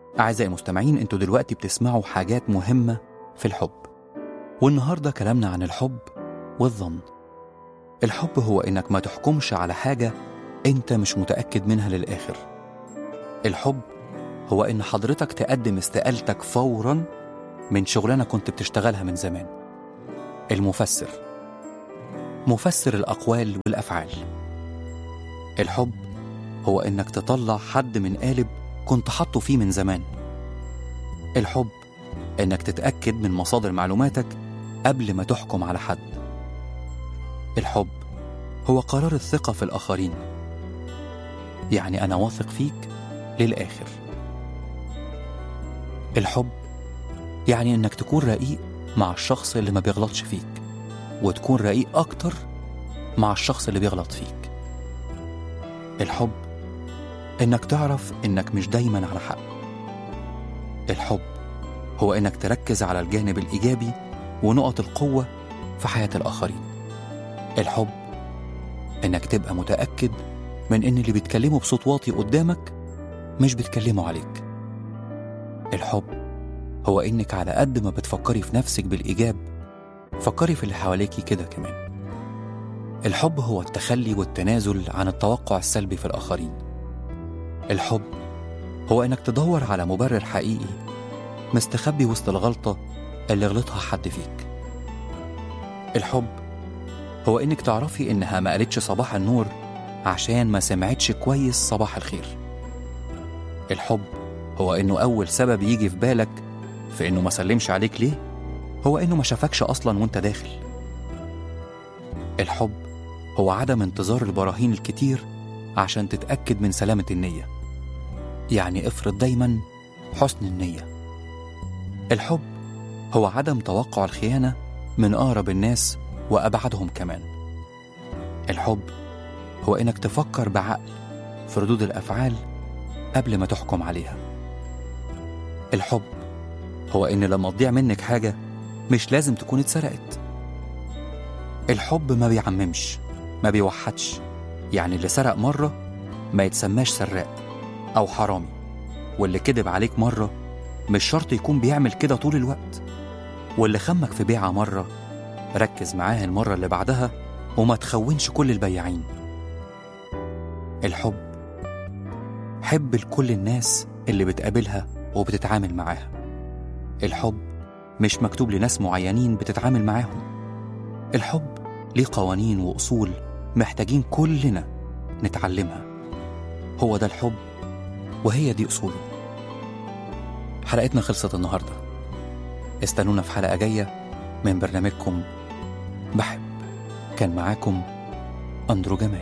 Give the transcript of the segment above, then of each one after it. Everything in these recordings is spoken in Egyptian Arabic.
أعزائي المستمعين أنتوا دلوقتي بتسمعوا حاجات مهمة في الحب والنهاردة كلامنا عن الحب والظن الحب هو إنك ما تحكمش على حاجة أنت مش متأكد منها للآخر الحب هو إن حضرتك تقدم استقالتك فورا من شغلانة كنت بتشتغلها من زمان المفسر مفسر الأقوال والأفعال الحب هو إنك تطلع حد من قالب كنت حاطه فيه من زمان الحب إنك تتأكد من مصادر معلوماتك قبل ما تحكم على حد الحب هو قرار الثقة في الآخرين يعني أنا واثق فيك للآخر الحب يعني إنك تكون رقيق مع الشخص اللي ما بيغلطش فيك وتكون رقيق أكتر مع الشخص اللي بيغلط فيك الحب إنك تعرف إنك مش دايما على حق الحب هو إنك تركز على الجانب الإيجابي ونقط القوة في حياة الآخرين الحب إنك تبقى متأكد من إن اللي بيتكلموا بصوت واطي قدامك مش بيتكلموا عليك الحب هو إنك على قد ما بتفكري في نفسك بالإيجاب فكري في اللي حواليكي كده كمان الحب هو التخلي والتنازل عن التوقع السلبي في الآخرين الحب هو إنك تدور على مبرر حقيقي مستخبي وسط الغلطة اللي غلطها حد فيك الحب هو إنك تعرفي إنها ما قالتش صباح النور عشان ما سمعتش كويس صباح الخير الحب هو إنه أول سبب يجي في بالك في إنه ما سلمش عليك ليه هو إنه ما شافكش أصلا وإنت داخل الحب هو عدم انتظار البراهين الكتير عشان تتأكد من سلامة النية يعني افرض دايما حسن النية الحب هو عدم توقع الخيانة من أقرب الناس وأبعدهم كمان الحب هو إنك تفكر بعقل في ردود الأفعال قبل ما تحكم عليها الحب هو إن لما تضيع منك حاجة مش لازم تكون اتسرقت الحب ما بيعممش ما بيوحدش يعني اللي سرق مرة ما يتسماش سراق أو حرامي واللي كذب عليك مرة مش شرط يكون بيعمل كده طول الوقت واللي خمك في بيعة مرة ركز معاه المرة اللي بعدها وما تخونش كل البياعين الحب حب لكل الناس اللي بتقابلها وبتتعامل معاها الحب مش مكتوب لناس معينين بتتعامل معاهم الحب ليه قوانين وأصول محتاجين كلنا نتعلمها هو ده الحب وهي دي أصوله حلقتنا خلصت النهاردة استنونا في حلقة جاية من برنامجكم بحب كان معاكم أندرو جمال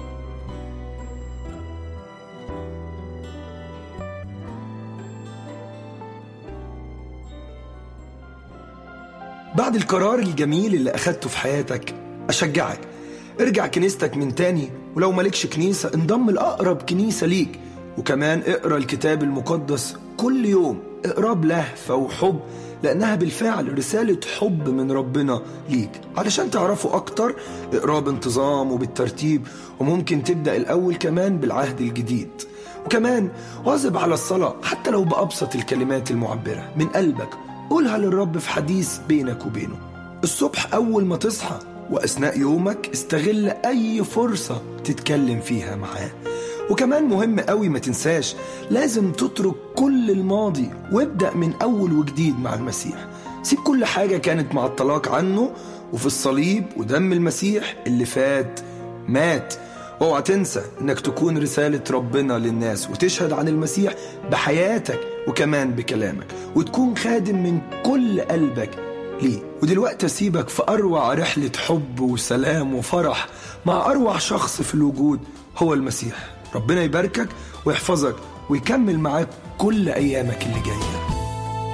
بعد القرار الجميل اللي أخدته في حياتك أشجعك ارجع كنيستك من تاني ولو مالكش كنيسة انضم لأقرب كنيسة ليك وكمان اقرا الكتاب المقدس كل يوم اقراه بلهفة وحب لأنها بالفعل رسالة حب من ربنا ليك علشان تعرفوا أكتر اقراه بانتظام وبالترتيب وممكن تبدأ الأول كمان بالعهد الجديد وكمان واظب على الصلاة حتى لو بأبسط الكلمات المعبرة من قلبك قولها للرب في حديث بينك وبينه الصبح أول ما تصحى وأثناء يومك استغل أي فرصة تتكلم فيها معاه وكمان مهم قوي ما تنساش لازم تترك كل الماضي وابدأ من أول وجديد مع المسيح سيب كل حاجة كانت مع الطلاق عنه وفي الصليب ودم المسيح اللي فات مات اوعى تنسى انك تكون رسالة ربنا للناس وتشهد عن المسيح بحياتك وكمان بكلامك وتكون خادم من كل قلبك ليه ودلوقتي اسيبك في اروع رحلة حب وسلام وفرح مع اروع شخص في الوجود هو المسيح ربنا يباركك ويحفظك ويكمل معاك كل ايامك اللي جايه